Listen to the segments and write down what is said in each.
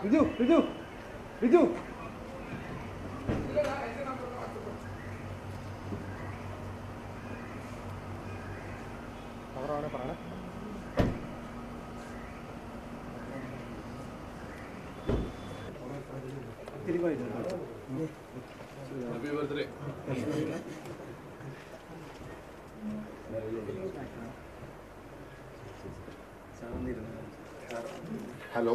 റിജു റിജു റിജു പറയണേ പറയണേ happy birthday hello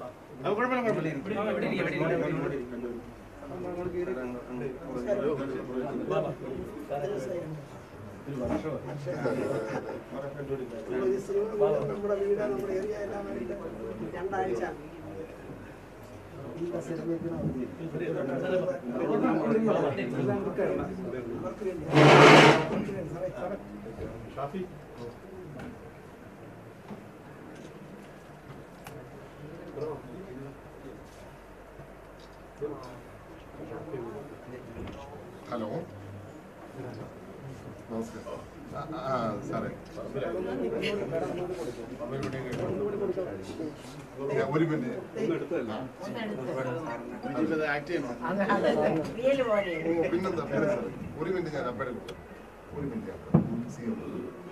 നമ്മുടെ വീട് നമ്മുടെ ഏരിയ എല്ലാം വേണ്ടിയിട്ട് രണ്ടാഴ്ച ഈ ബസ്സിൽ വെക്കണം. അവർക്ക് വേണ്ടി. അവർക്ക് വേണ്ടി. സാറേ, സാറേ. ഹലോ നമസ്കാരം ആ, ആ സാറേ ഞാൻ ഒരു മിനിറ്റ് ആക്ട് ചെയ്യണോ റിയൽ പോലെ ഓ പിന്നെന്താ പിന്നെ സാറേ ഒരു മിനിറ്റ് ഞാൻ അപ്പഴേ കൊടുക്കാം ഒരു മിനിറ്റ് ഞാൻ സി എം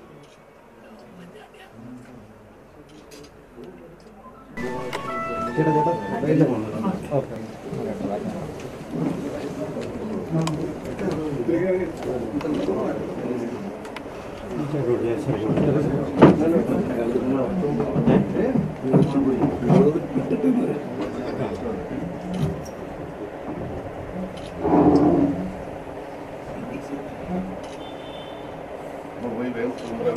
പോയി വേഗം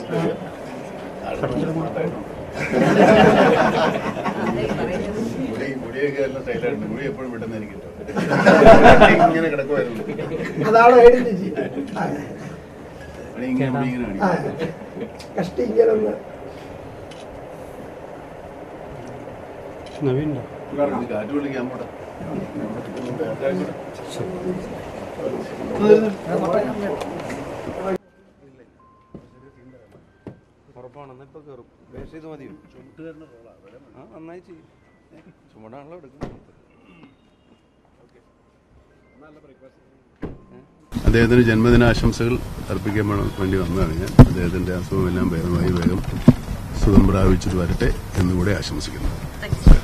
മുടി മുടിയൊക്കെ എല്ലാം സ്റ്റൈലായിട്ടുണ്ട് മുടി എപ്പോഴും വിട്ടുന്ന എനിക്ക് ഇങ്ങനെ കിടക്കുമായിരുന്നു അതാണ് ഐഡന്റിറ്റി പണി ഇങ്ങനെ മുടി ഇങ്ങനെ ആ കാണിക്കും. കഷ്ടി ഇങ്ങനെ ഒന്ന് ഇത് കാറ്റ് വിളിക്കാൻ പോട്ടെ ഉറപ്പാണെന്ന് ഇപ്പൊ കയറും വേഷം ഇത് മതിയോ ആ നന്നായി ചെയ്യും ചുമടാണല്ലോ എടുക്കുന്നത് അദ്ദേഹത്തിന് ജന്മദിനാശംസകൾ അർപ്പിക്കാൻ വേണ്ടി വന്നതാണ് ഞാൻ അദ്ദേഹത്തിന്റെ അസുഖമെല്ലാം ഭേദമായി വേഗം സുഖം പ്രാപിച്ചിട്ട് വരട്ടെ എന്നുകൂടെ ആശംസിക്കുന്നു